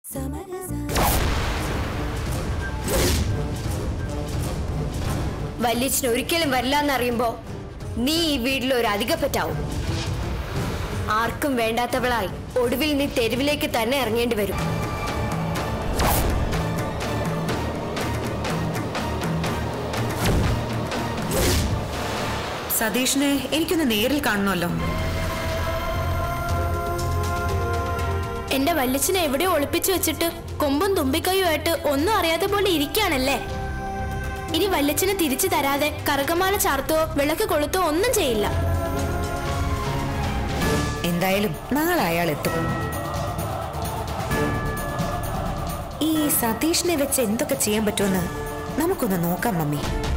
വല്യച്ഛൻ ഒരിക്കലും വരില്ല എന്നറിയുമ്പോ നീ ഈ വീട്ടിൽ ഒരു അധികപ്പറ്റാവും ആർക്കും വേണ്ടാത്തവളായി ഒടുവിൽ നീ തെരുവിലേക്ക് തന്നെ ഇറങ്ങേണ്ടി വരും സതീഷിനെ എനിക്കൊന്ന് നേരിൽ കാണണമല്ലോ എന്റെ വല്യച്ഛനെ എവിടെയോ ഒളിപ്പിച്ചു വെച്ചിട്ട് കൊമ്പും തുമ്പിക്കൈയുമായിട്ട് ഒന്നും അറിയാത്ത പോലെ ഇരിക്കുകയാണല്ലേ ഇനി വല്യച്ഛനെ തിരിച്ചു തരാതെ കറുകമാല ചാർത്തോ വിളക്ക് കൊളുത്തോ ഒന്നും ചെയ്യില്ല എന്തായാലും നാളെ അയാൾ എത്തും ഈ സതീഷിനെ വെച്ച് എന്തൊക്കെ ചെയ്യാൻ പറ്റുമെന്ന് നമുക്കൊന്ന് നോക്കാം മമ്മി